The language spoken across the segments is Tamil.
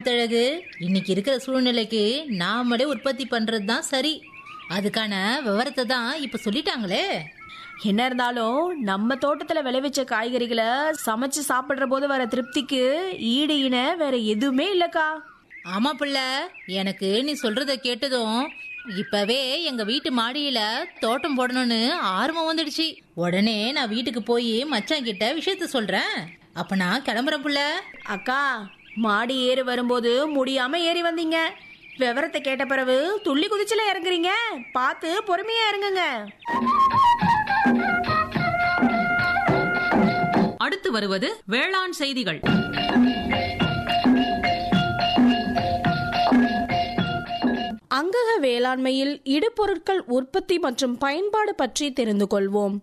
தழகு இன்னைக்கு இருக்கிற சூழ்நிலைக்கு நாமளே உற்பத்தி பண்றது தான் சரி அதுக்கான விவரத்தை தான் இப்ப சொல்லிட்டாங்களே என்ன இருந்தாலும் நம்ம தோட்டத்துல விளைவிச்ச காய்கறிகளை சமைச்சு சாப்பிடுற போது வர திருப்திக்கு ஈடு இணை வேற எதுவுமே இல்லக்கா ஆமா புள்ள எனக்கு நீ சொல்றத கேட்டதும் இப்பவே எங்க வீட்டு மாடியில தோட்டம் போடணும்னு ஆர்வம் வந்துடுச்சு உடனே நான் வீட்டுக்கு போய் மச்சான் கிட்ட விஷயத்த சொல்றேன் அப்ப நான் கிளம்புறேன் புள்ள அக்கா மாடி ஏறி வரும்போது முடியாம ஏறி வந்தீங்க விவரத்தை கேட்ட பிறகு துள்ளி குதிச்சுல இறங்குறீங்க பார்த்து பொறுமையா இறங்குங்க அடுத்து வருவது வேளாண் செய்திகள் அங்கக வேளாண்மையில் இடுபொருட்கள் உற்பத்தி மற்றும் பயன்பாடு பற்றி தெரிந்து கொள்வோம்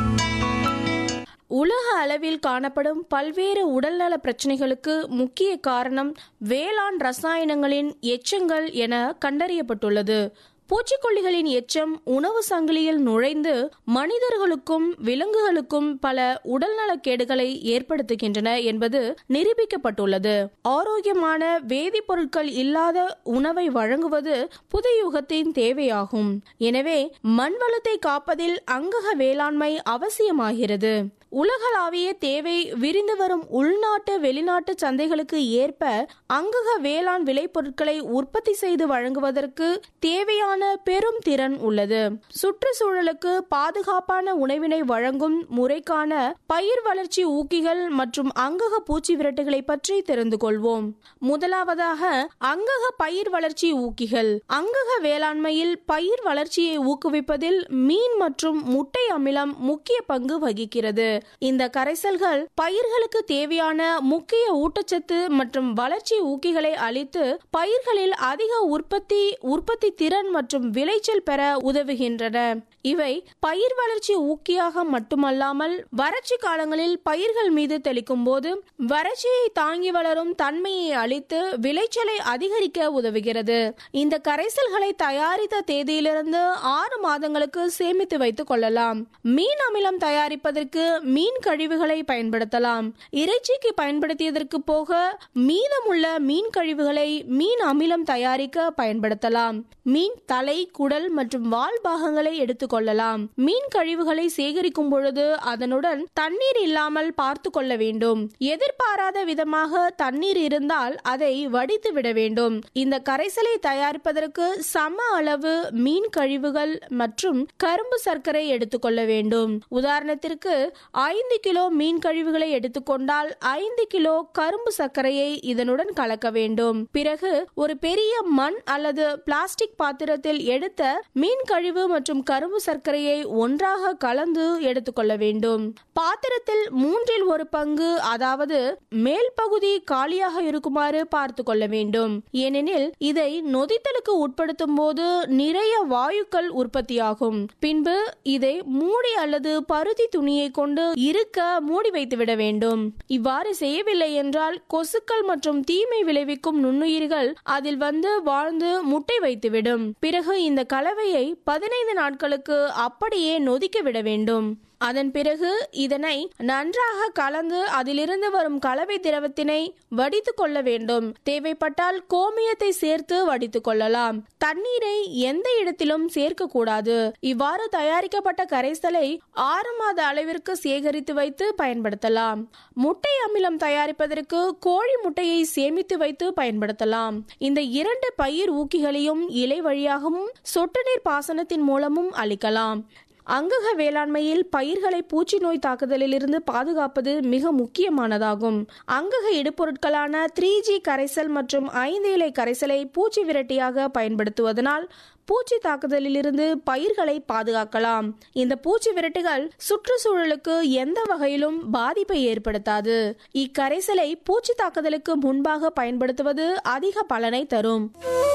உலக அளவில் காணப்படும் பல்வேறு உடல்நல பிரச்சனைகளுக்கு முக்கிய காரணம் வேளாண் ரசாயனங்களின் எச்சங்கள் என கண்டறியப்பட்டுள்ளது பூச்சிக்கொல்லிகளின் எச்சம் உணவு சங்கிலியில் நுழைந்து மனிதர்களுக்கும் விலங்குகளுக்கும் பல உடல்நலக்கேடுகளை ஏற்படுத்துகின்றன என்பது நிரூபிக்கப்பட்டுள்ளது ஆரோக்கியமான வேதிப்பொருட்கள் இல்லாத உணவை வழங்குவது புதுயுகத்தின் தேவையாகும் எனவே மண் வளத்தை காப்பதில் அங்கக வேளாண்மை அவசியமாகிறது உலகளாவிய தேவை விரிந்து வரும் உள்நாட்டு வெளிநாட்டு சந்தைகளுக்கு ஏற்ப அங்கக வேளாண் விளைபொருட்களை உற்பத்தி செய்து வழங்குவதற்கு தேவையான பெரும் திறன் உள்ளது சுற்றுச்சூழலுக்கு பாதுகாப்பான உணவினை வழங்கும் முறைக்கான பயிர் வளர்ச்சி ஊக்கிகள் மற்றும் அங்கக பூச்சி விரட்டுகளை பற்றி தெரிந்து கொள்வோம் முதலாவதாக அங்கக பயிர் வளர்ச்சி ஊக்கிகள் அங்கக வேளாண்மையில் பயிர் வளர்ச்சியை ஊக்குவிப்பதில் மீன் மற்றும் முட்டை அமிலம் முக்கிய பங்கு வகிக்கிறது இந்த கரைசல்கள் பயிர்களுக்கு தேவையான முக்கிய ஊட்டச்சத்து மற்றும் வளர்ச்சி ஊக்கிகளை அளித்து பயிர்களில் அதிக உற்பத்தி உற்பத்தி திறன் மற்றும் விளைச்சல் பெற உதவுகின்றன இவை பயிர் வளர்ச்சி ஊக்கியாக மட்டுமல்லாமல் வறட்சி காலங்களில் பயிர்கள் மீது தெளிக்கும் போது வறட்சியை தாங்கி வளரும் தன்மையை அளித்து விளைச்சலை அதிகரிக்க உதவுகிறது இந்த கரைசல்களை தயாரித்த தேதியிலிருந்து ஆறு மாதங்களுக்கு சேமித்து வைத்துக் கொள்ளலாம் மீன் அமிலம் தயாரிப்பதற்கு மீன் கழிவுகளை பயன்படுத்தலாம் இறைச்சிக்கு பயன்படுத்தியதற்கு போக மீதமுள்ள மீன் கழிவுகளை மீன் அமிலம் தயாரிக்க பயன்படுத்தலாம் மீன் தலை குடல் மற்றும் வால் பாகங்களை எடுத்துக்கொள்ளலாம் மீன் கழிவுகளை சேகரிக்கும் பொழுது அதனுடன் தண்ணீர் இல்லாமல் பார்த்து கொள்ள வேண்டும் எதிர்பாராத விதமாக தண்ணீர் இருந்தால் அதை வடித்து விட வேண்டும் இந்த கரைசலை தயாரிப்பதற்கு சம அளவு மீன் கழிவுகள் மற்றும் கரும்பு சர்க்கரை எடுத்துக்கொள்ள வேண்டும் உதாரணத்திற்கு ஐந்து கிலோ மீன் கழிவுகளை எடுத்துக்கொண்டால் ஐந்து கிலோ கரும்பு சர்க்கரையை இதனுடன் கலக்க வேண்டும் பிறகு ஒரு பெரிய மண் அல்லது பிளாஸ்டிக் பாத்திரத்தில் எடுத்த மீன் கழிவு மற்றும் கரும்பு சர்க்கரையை ஒன்றாக கலந்து எடுத்துக்கொள்ள வேண்டும் பாத்திரத்தில் மூன்றில் ஒரு பங்கு அதாவது மேல் பகுதி காலியாக இருக்குமாறு பார்த்து கொள்ள வேண்டும் ஏனெனில் இதை நொதித்தலுக்கு உட்படுத்தும் போது நிறைய வாயுக்கள் உற்பத்தியாகும் பின்பு இதை மூடி அல்லது பருத்தி துணியை கொண்டு இருக்க மூடி வைத்து விட வேண்டும் இவ்வாறு செய்யவில்லை என்றால் கொசுக்கள் மற்றும் தீமை விளைவிக்கும் நுண்ணுயிர்கள் அதில் வந்து வாழ்ந்து முட்டை வைத்துவிடும் பிறகு இந்த கலவையை பதினைந்து நாட்களுக்கு அப்படியே நொதிக்க விட வேண்டும் அதன் பிறகு இதனை நன்றாக கலந்து அதிலிருந்து வரும் கலவை திரவத்தினை வடித்து கொள்ள வேண்டும் தேவைப்பட்டால் கோமியத்தை சேர்த்து வடித்து கொள்ளலாம் தண்ணீரை எந்த இடத்திலும் சேர்க்க கூடாது இவ்வாறு தயாரிக்கப்பட்ட கரைசலை ஆறு மாத அளவிற்கு சேகரித்து வைத்து பயன்படுத்தலாம் முட்டை அமிலம் தயாரிப்பதற்கு கோழி முட்டையை சேமித்து வைத்து பயன்படுத்தலாம் இந்த இரண்டு பயிர் ஊக்கிகளையும் இலை வழியாகவும் சொட்டு நீர் பாசனத்தின் மூலமும் அளிக்கலாம் அங்கக வேளாண்மையில் பயிர்களை பூச்சி நோய் தாக்குதலிலிருந்து பாதுகாப்பது மிக முக்கியமானதாகும் அங்கக இடுபொருட்களான த்ரீ ஜி கரைசல் மற்றும் ஐந்து இலை கரைசலை பூச்சி விரட்டியாக பயன்படுத்துவதனால் பூச்சி தாக்குதலிலிருந்து பயிர்களை பாதுகாக்கலாம் இந்த பூச்சி விரட்டுகள் சுற்றுச்சூழலுக்கு எந்த வகையிலும் பாதிப்பை ஏற்படுத்தாது இக்கரைசலை பூச்சி தாக்குதலுக்கு முன்பாக பயன்படுத்துவது அதிக பலனை தரும்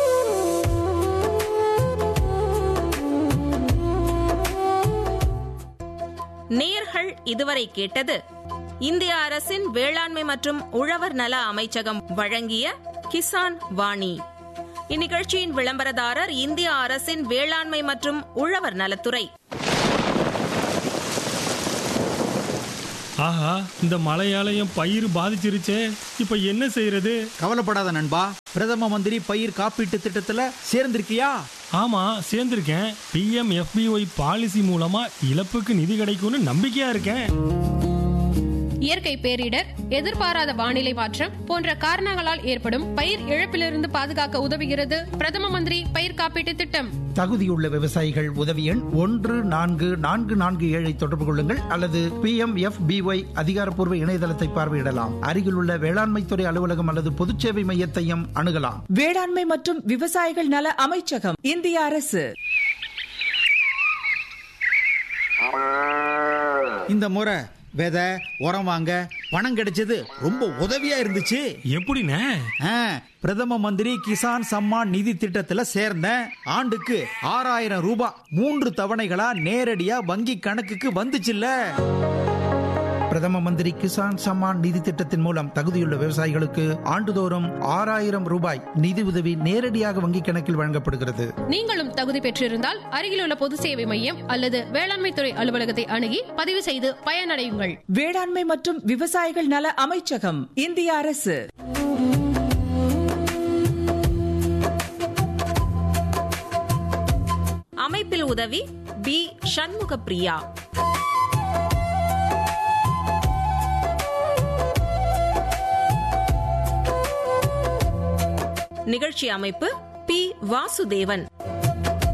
நேர்கள் இதுவரை கேட்டது இந்திய அரசின் வேளாண்மை மற்றும் உழவர் நல அமைச்சகம் வழங்கிய கிசான் வாணி இந்நிகழ்ச்சியின் விளம்பரதாரர் இந்திய அரசின் வேளாண்மை மற்றும் உழவர் நலத்துறை ஆஹா இந்த மழையாலயம் பயிர் பாதிச்சிருச்சே இப்ப என்ன செய்யறது கவலைப்படாத நண்பா பிரதம மந்திரி பயிர் காப்பீட்டு திட்டத்துல சேர்ந்திருக்கியா ஆமா சேர்ந்திருக்கேன் பிஎம் எஃபிஒய் பாலிசி மூலமா இழப்புக்கு நிதி கிடைக்கும்னு நம்பிக்கையா இருக்கேன் இயற்கை பேரிடர் எதிர்பாராத வானிலை மாற்றம் போன்ற காரணங்களால் ஏற்படும் பயிர் இழப்பிலிருந்து பாதுகாக்க உதவுகிறது பிரதம மந்திரி பயிர் காப்பீட்டு திட்டம் தகுதியுள்ள விவசாயிகள் உதவி எண் ஒன்று நான்கு நான்கு நான்கு ஏழை தொடர்பு கொள்ளுங்கள் அல்லது பி எம் எஃப் பிஒய் அதிகாரப்பூர்வ இணையதளத்தை பார்வையிடலாம் அருகிலுள்ள வேளாண்மை துறை அலுவலகம் அல்லது பொதுச்சேவை மையத்தையும் அணுகலாம் வேளாண்மை மற்றும் விவசாயிகள் நல அமைச்சகம் இந்திய அரசு இந்த முறை விதை உரம் வாங்க பணம் கிடைச்சது ரொம்ப உதவியா இருந்துச்சு எப்படிண்ணே ஆ, பிரதம மந்திரி கிசான் சம்மான் நிதி திட்டத்துல சேர்ந்தேன் ஆண்டுக்கு ஆறாயிரம் ரூபாய் மூன்று தவணைகளா நேரடியா வங்கி கணக்குக்கு வந்துச்சுல்ல பிரதம மந்திரி கிசான் சம்மான் நிதி திட்டத்தின் மூலம் தகுதியுள்ள விவசாயிகளுக்கு ஆண்டுதோறும் ஆறாயிரம் ரூபாய் நிதி உதவி நேரடியாக வங்கிக் கணக்கில் வழங்கப்படுகிறது நீங்களும் தகுதி பெற்றிருந்தால் அருகிலுள்ள பொது சேவை மையம் அல்லது வேளாண்மை துறை அலுவலகத்தை அணுகி பதிவு செய்து பயனடையுங்கள் வேளாண்மை மற்றும் விவசாயிகள் நல அமைச்சகம் இந்திய அரசு அமைப்பில் உதவி பி சண்முக பிரியா நிகழ்ச்சி அமைப்பு பி வாசுதேவன்